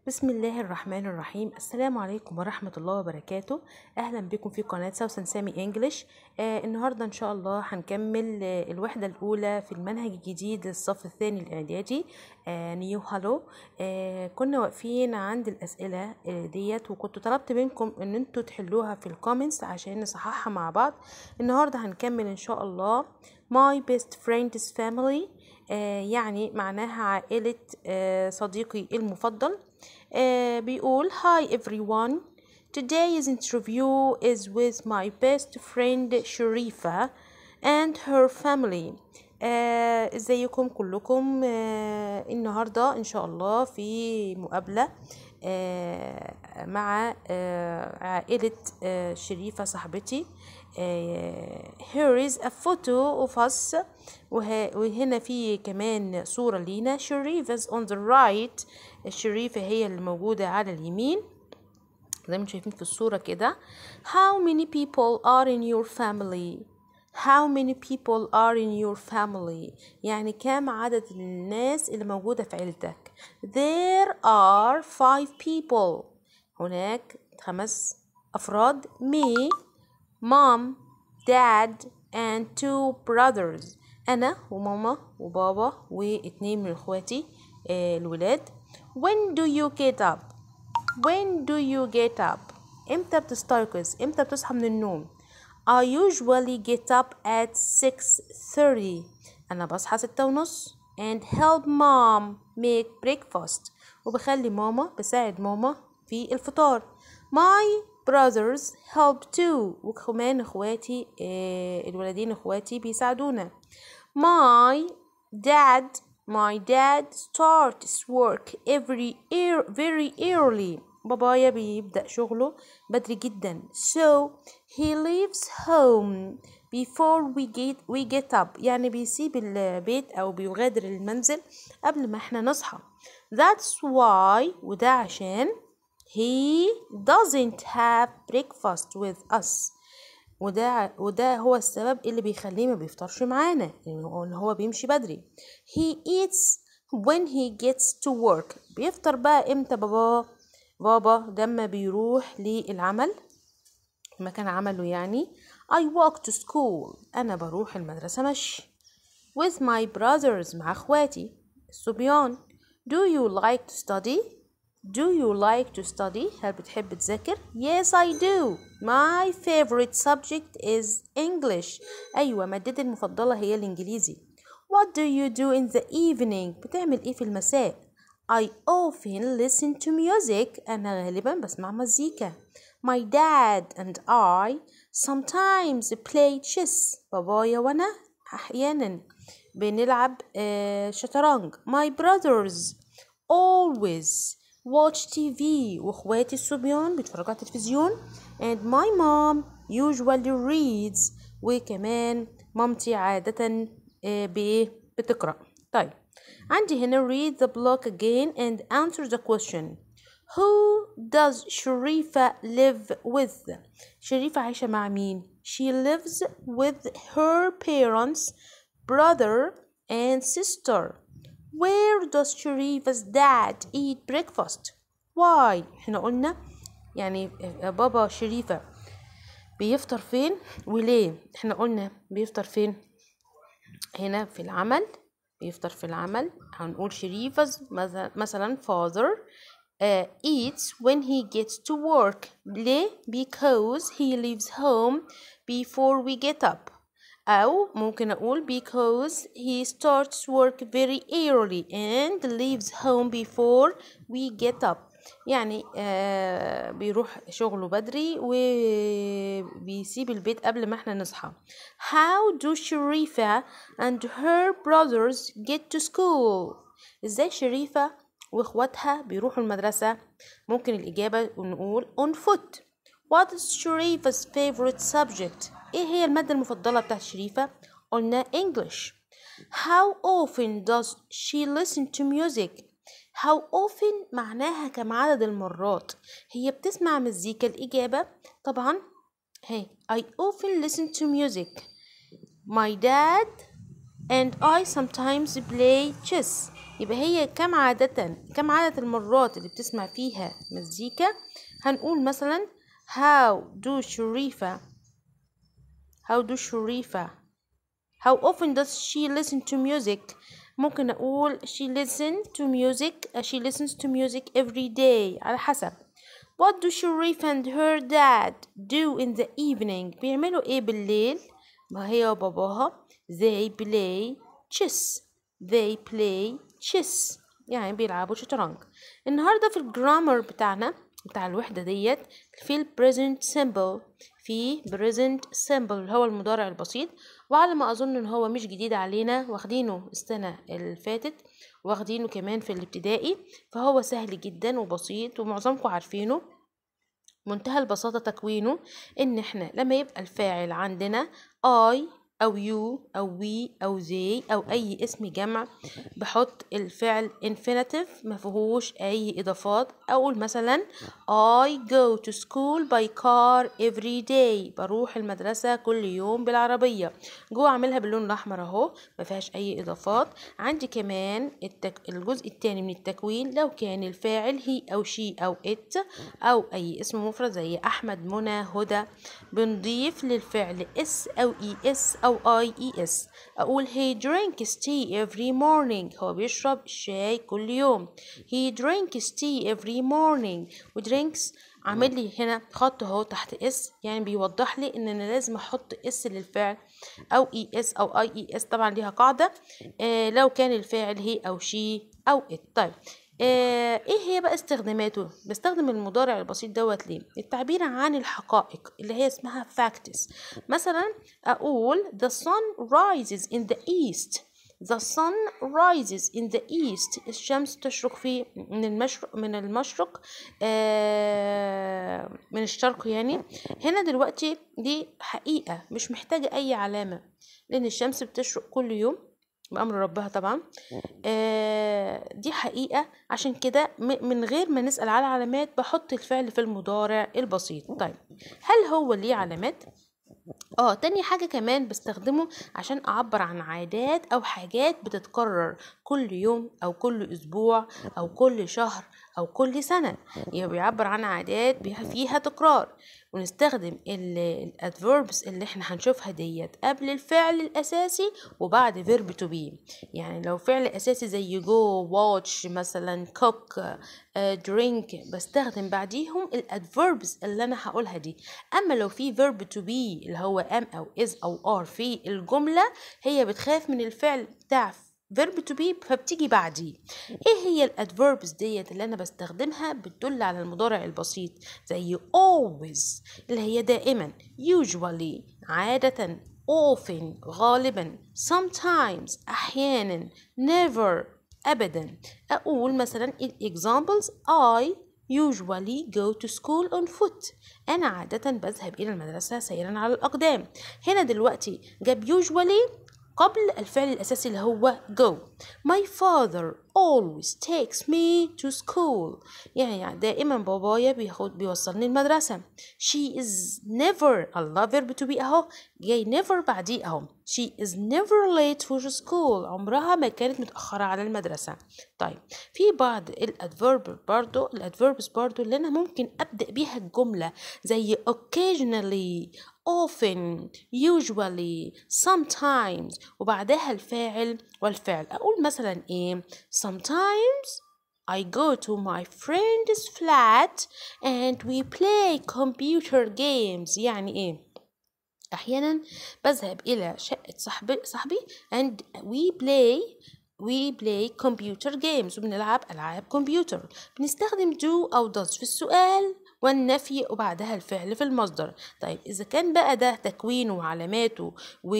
بسم الله الرحمن الرحيم السلام عليكم ورحمة الله وبركاته أهلا بكم في قناة سوسن سامي إنجليش آه النهاردة إن شاء الله هنكمل آه الوحدة الأولى في المنهج الجديد للصف الثاني الإعدادي آه نيو هالو آه كنا واقفين عند الأسئلة آه ديت وكنت طلبت منكم إن انتوا تحلوها في الكومنتس عشان نصححها مع بعض النهاردة هنكمل إن شاء الله my best friend's family آه يعني معناها عائلة آه صديقي المفضل آه بيقول Hi everyone Today's interview is with my best friend Sharifa and her family آه ازيكم كلكم آه النهاردة ان شاء الله في مقابلة آه مع آه عائلة آه شريفة صاحبتي آه here is a photo of us وه- وهنا في كمان صورة لينا شريفة on the right الشريفة هي اللي موجودة على اليمين زي ما انتم شايفين في الصورة كده how many people are in your family how many people are in your family يعني كم عدد الناس اللي موجودة في عيلتك there are five people هناك خمس أفراد me mom dad and two brothers أنا وماما وبابا واتنين من اخواتي آه، الولاد when do you get up when do you get up امتى بتستيقظ امتى بتصحى من النوم I usually get up at 6:30 أنا بصحى ستة ونص and help mom make breakfast وبخلي ماما بساعد ماما في الفطار my brothers help too وكمان اخواتي آه، الولدين اخواتي بيساعدونا my dad my dad starts work every year very early بابايا بيبدأ شغله بدري جدا so he leaves home before we get we get up يعني بيسيب البيت أو بيغادر المنزل قبل ما احنا نصحى that's why وده عشان he doesn't have breakfast with us وده وده هو السبب اللي بيخليه ما بيفطرش معانا لأنه إن هو بيمشي بدري he eats when he gets to work بيفطر بقى امتى بابا بابا لما بيروح للعمل مكان عمله يعني I walk to school أنا بروح المدرسة مشي with my brothers مع اخواتي الصبيان do you like to study do you like to study هل بتحب تذاكر yes I do my favorite subject is English أيوة مادتي المفضلة هي الإنجليزي what do you do in the evening بتعمل إيه في المساء I often listen to music أنا غالبا بسمع مزيكا my dad and I sometimes play chess بابايا وأنا أحيانا بنلعب آه، شطرنج my brothers always watch TV واخواتي الصبيان بيتفرجوا على التلفزيون and my mom usually reads وكمان مامتي عادة آه، بإيه بتقرأ طيب عندي هنا read the block again and answer the question Who does Sharifa live with? شريفة عايشة مع مين؟ She lives with her parents, brother and sister. Where does Sharifa's dad eat breakfast? Why? احنا قلنا يعني بابا شريفة بيفطر فين وليه؟ احنا قلنا بيفطر فين؟ هنا في العمل بيفطر في العمل هنقول شريفة مثلا- مثلا father uh, eats when he gets to work ليه؟ because he leaves home before we get up أو ممكن أقول because he starts work very early and leaves home before we get up يعني آه بيروح شغله بدري وبيسيب البيت قبل ما احنا نصحى How do Sharifa and her brothers get to school ازاي شريفة واخواتها بيروحوا المدرسة ممكن الإجابة نقول on foot What is Sharifa's favorite subject ايه هي المادة المفضلة بتاعت شريفة قلنا English How often does she listen to music How often معناها كم عدد المرات هي بتسمع مزيكا الإجابة طبعا هي I often listen to music My dad and I sometimes play chess يبقى هي كم عادة كم عدد المرات اللي بتسمع فيها مزيكا هنقول مثلا how do شريفة how do شريفة how often does she listen to music ممكن أقول she listen to music she listens to music every day على حسب What do Sharif and her dad do in the evening بيعملوا ايه بالليل ما هي وباباها they play chess they play chess يعني بيلعبوا شطرنج النهارده في الجرامر بتاعنا بتاع الوحدة ديت في ال present simple في present simple اللي هو المضارع البسيط وعلى ما أظن إن هو مش جديد علينا واخدينه السنة اللي فاتت واخدينه كمان في الابتدائي فهو سهل جدا وبسيط ومعظمكم عارفينه منتهى البساطة تكوينه إن إحنا لما يبقى الفاعل عندنا I أو you أو we أو they أو أي اسم جمع بحط الفعل infinitive مفيهوش أي إضافات أقول مثلا I go to school by car every day بروح المدرسة كل يوم بالعربية جوه أعملها باللون الأحمر أهو مفيهاش أي إضافات عندي كمان التك... الجزء التاني من التكوين لو كان الفاعل هي أو she أو it أو أي اسم مفرد زي أحمد منى هدى بنضيف للفعل اس أو اي اس أو اي اي اس أقول he drinks tea every morning هو بيشرب الشاي كل يوم he drinks tea every morning و drinks عامل لي هنا خط اهو تحت اس يعني بيوضح لي ان انا لازم احط اس للفعل او اي اس او اي اي اس طبعا ليها قاعده آه لو كان الفاعل هي او شي او ات طيب آه ايه هي بقى استخداماته بستخدم المضارع البسيط دوت ليه التعبير عن الحقائق اللي هي اسمها facts مثلا اقول the sun rises in the east The sun rises in the east الشمس تشرق في من المشرق من المشرق آه من الشرق يعني هنا دلوقتي دي حقيقة مش محتاجة أي علامة لأن الشمس بتشرق كل يوم بأمر ربها طبعا آه دي حقيقة عشان كده من غير ما نسأل على علامات بحط الفعل في المضارع البسيط طيب هل هو ليه علامات؟ اه تاني حاجة كمان بستخدمه عشان أعبر عن عادات أو حاجات بتتكرر كل يوم أو كل أسبوع أو كل شهر أو كل سنة يبقى بيعبر عن عادات فيها تكرار ونستخدم الادفيربس اللي احنا هنشوفها ديت قبل الفعل الاساسي وبعد فيرب تو بي يعني لو فعل اساسي زي جو واتش مثلا cook درينك بستخدم بعديهم الادفيربس اللي انا هقولها دي اما لو في فيرب تو بي اللي هو ام او از او ار في الجمله هي بتخاف من الفعل بتاع verb to be فبتيجي بعديه ايه هي الادفيربس ديت اللي انا بستخدمها بتدل على المضارع البسيط زي always اللي هي دائما usually عادة often غالبا sometimes احيانا never ابدا اقول مثلا examples I usually go to school on foot أنا عادة بذهب إلى المدرسة سيرا على الأقدام هنا دلوقتي جاب usually قبل الفعل الأساسي اللي هو go my father always takes me to school يعني دائما بابايا بياخد بيوصلني المدرسة she is never الله verb to be أهو جاي never بعديه أهو she is never late for school عمرها ما كانت متأخرة على المدرسة طيب في بعض الادفيرب برضو الادفيربس برضو اللي أنا ممكن أبدأ بيها الجملة زي occasionally often usually sometimes وبعدها الفاعل والفعل أقول مثلا إيه sometimes I go to my friend's flat and we play computer games يعني إيه أحيانا بذهب إلى شقة صاحبي صاحبي and we play we play computer games وبنلعب ألعاب كمبيوتر بنستخدم do أو does في السؤال والنفي وبعدها الفعل في المصدر طيب إذا كان بقى ده تكوينه وعلاماته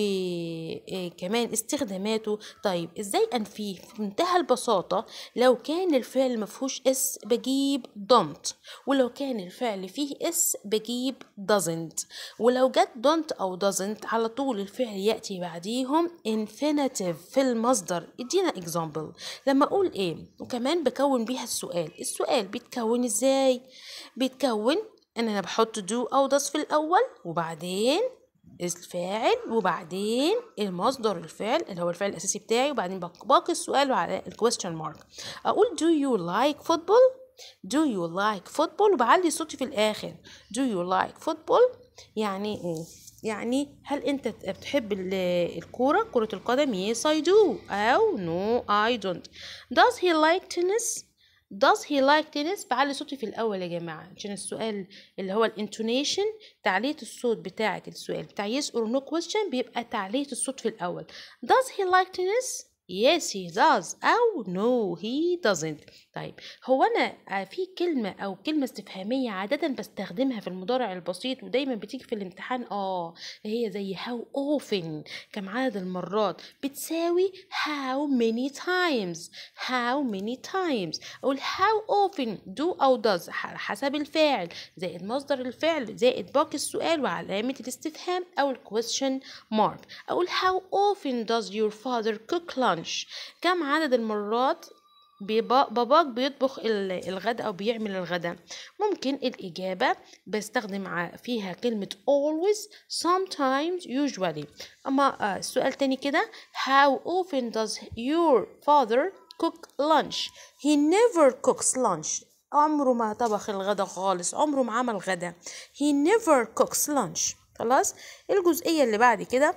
وكمان استخداماته طيب إزاي أنفيه في منتهى البساطة لو كان الفعل مفهوش اس بجيب don't ولو كان الفعل فيه اس بجيب doesn't ولو جت don't أو doesn't على طول الفعل يأتي بعديهم infinitive في المصدر ادينا example لما أقول إيه وكمان بكون بيها السؤال السؤال بيتكون إزاي بيتكون ان انا بحط do او does في الاول وبعدين الفاعل وبعدين المصدر الفعل اللي هو الفعل الأساسي بتاعي وبعدين باقي السؤال على الكويستشن مارك أقول do you like football do you like football وبعلي صوتي في الآخر do you like football يعني إيه يعني هل انت بتحب الكورة كرة القدم yes I do أو no I don't does he like tennis does he like tennis بعلي صوتي في الأول يا جماعة عشان السؤال اللي هو الانتونيشن تعلية الصوت بتاعة السؤال بتاع yes or no question بيبقى تعلية الصوت في الأول does he like tennis Yes he does أو no he doesn't طيب هو أنا في كلمة أو كلمة استفهامية عادة بستخدمها في المضارع البسيط ودايما بتيجي في الامتحان آه هي زي how often كم عدد المرات بتساوي how many times how many times أقول how often do أو does حسب الفاعل زائد مصدر الفعل زائد باقي السؤال وعلامة الاستفهام أو question mark أقول how often does your father cook lunch كم عدد المرات باباك بيطبخ الغداء أو بيعمل الغداء ممكن الإجابة بستخدم فيها كلمة always sometimes usually أما السؤال تاني كده how often does your father cook lunch he never cooks lunch عمره ما طبخ الغداء خالص عمره ما عمل غدا he never cooks lunch خلاص الجزئية اللي بعد كده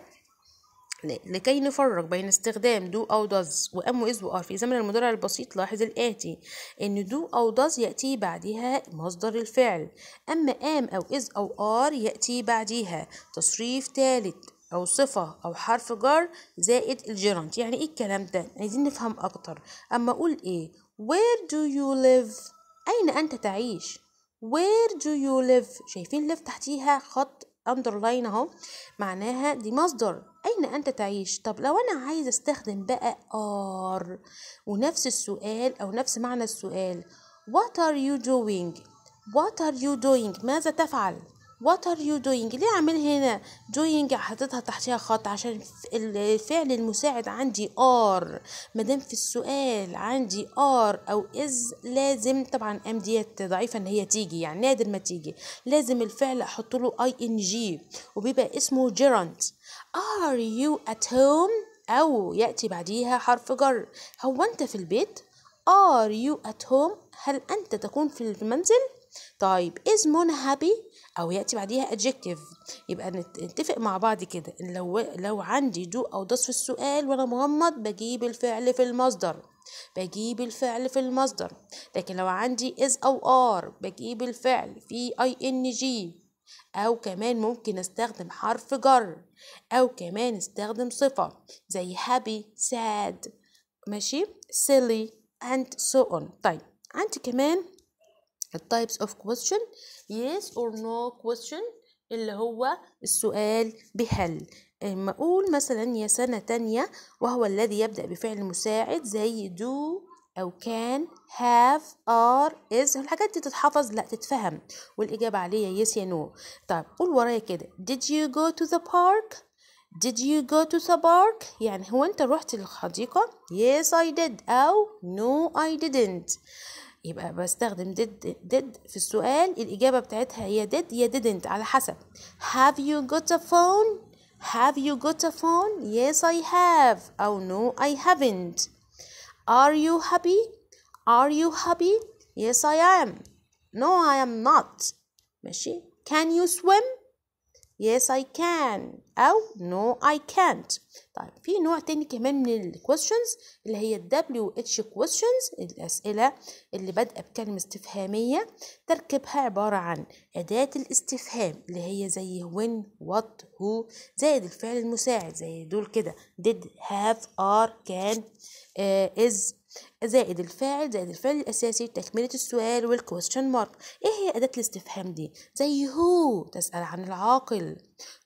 لكي نفرق بين استخدام do أو does وأم وإز وآر في زمن المضارع البسيط لاحظ الآتي إن do أو does يأتي بعدها مصدر الفعل أما am أو إز أو آر يأتي بعدها تصريف ثالث أو صفة أو حرف جر زائد الجيرانت يعني إيه الكلام ده؟ عايزين نفهم أكتر أما أقول إيه where do you live أين أنت تعيش where do you live شايفين live تحتيها خط underline اهو معناها دي مصدر أين أنت تعيش؟ طب لو أنا عايز أستخدم بقى are ونفس السؤال أو نفس معنى السؤال What are you doing؟ What are you doing؟ ماذا تفعل؟ What are you doing؟ ليه عامل هنا doing حاططها تحتها خط عشان الفعل المساعد عندي are مادام في السؤال عندي are أو is لازم طبعا ام ديت ضعيفة إن هي تيجي يعني نادر ما تيجي لازم الفعل أحط له ing وبيبقى اسمه gerund are you at home أو يأتي بعديها حرف جر هو أنت في البيت are you at home هل أنت تكون في المنزل طيب is Mona happy أو يأتي بعديها adjective يبقى نتفق مع بعض كده إن لو لو عندي do أو does في السؤال وأنا مغمض بجيب الفعل في المصدر بجيب الفعل في المصدر لكن لو عندي is أو are بجيب الفعل في ing أو كمان ممكن استخدم حرف جر أو كمان استخدم صفة زي happy sad ماشي silly and so on طيب عندي كمان التايبس اوف question yes or no question اللي هو السؤال بهل اما اقول مثلا يا سنة تانية وهو الذي يبدأ بفعل مساعد زي do أو can have are is الحاجات دي تتحفظ لا تتفهم والإجابة عليها yes يا no طيب قول ورايا كده did you go to the park did you go to the park يعني هو أنت رحت للحديقة yes I did أو no I didn't يبقى بستخدم did, did في السؤال الإجابة بتاعتها هي did يا didn't على حسب have you got a phone have you got a phone yes I have أو no I haven't are you happy are you happy yes I am no I am not ماشي can you swim yes I can أو no I can't طيب في نوع تاني كمان من ال questions اللي هي ال WH questions الأسئلة اللي بادئة بكلمة استفهامية تركيبها عبارة عن أداة الاستفهام اللي هي زي when what who زائد الفعل المساعد زي دول كده did have are can uh, is زائد الفاعل زائد الفعل الأساسي تكملة السؤال والكويستشن مارك إيه هي أداة الاستفهام دي؟ زي هو تسأل عن العاقل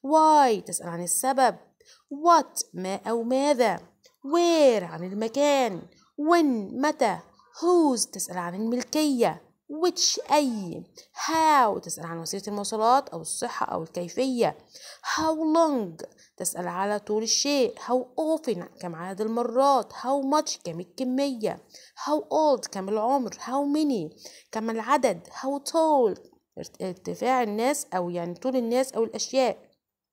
why تسأل عن السبب what ما أو ماذا where عن المكان when متى whose تسأل عن الملكية which أي how تسأل عن وسيلة المواصلات أو الصحة أو الكيفية how long تسأل على طول الشيء how often كم عدد المرات how much كم الكمية how old كم العمر how many كم العدد how tall ارتفاع الناس أو يعني طول الناس أو الأشياء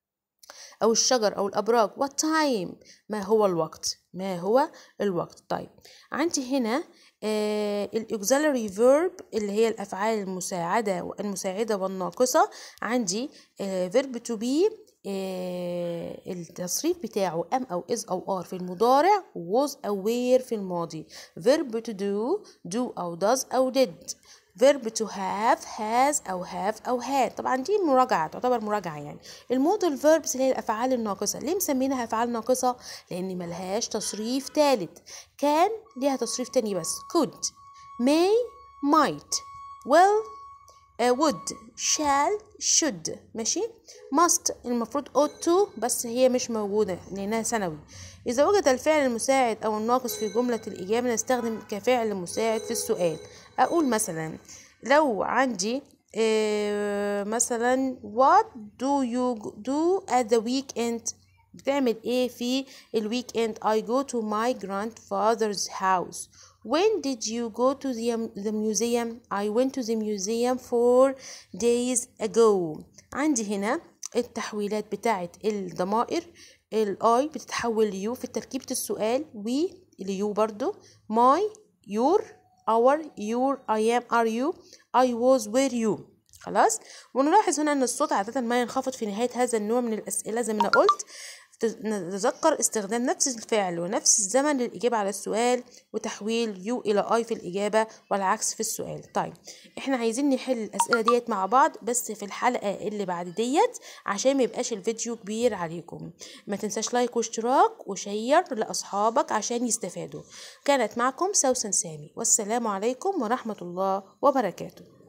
أو الشجر أو الأبراج what time ما هو الوقت ما هو الوقت طيب عندي هنا آه الauxiliary verb اللي هي الأفعال المساعدة المساعدة والناقصة عندي آه verb to be آه التصريف بتاعه am أو is أو are في المضارع was أو were في الماضي verb to do do أو does أو did verb to have has أو have أو had طبعا دي مراجعة تعتبر مراجعة يعني المودل verbs اللي هي الأفعال الناقصة ليه مسمينها أفعال ناقصة؟ لأن ملهاش تصريف تالت كان ليها تصريف تاني بس could may might will uh, would shall should ماشي must المفروض ought to بس هي مش موجودة لأنها ثانوي إذا وجد الفعل المساعد أو الناقص في جملة الإجابة نستخدم كفعل مساعد في السؤال أقول مثلا لو عندي إيه مثلا what do you do at the weekend بتعمل ايه في الويك اند I go to my grandfather's house When did you go to the, the museum? I went to the museum four days ago. عندي هنا التحويلات بتاعة الضمائر الاي بتتحول ليو في تركيبة السؤال we ليو برضو my your our your I am are you I was were you خلاص ونلاحظ هنا ان الصوت عادة ما ينخفض في نهاية هذا النوع من الأسئلة زي ما أنا قلت نتذكر استخدام نفس الفعل ونفس الزمن للإجابة على السؤال وتحويل يو إلى أي في الإجابة والعكس في السؤال طيب إحنا عايزين نحل الأسئلة ديت مع بعض بس في الحلقة اللي بعد ديت عشان ما يبقاش الفيديو كبير عليكم ما تنساش لايك واشتراك وشير لأصحابك عشان يستفادوا كانت معكم سوسن سامي والسلام عليكم ورحمة الله وبركاته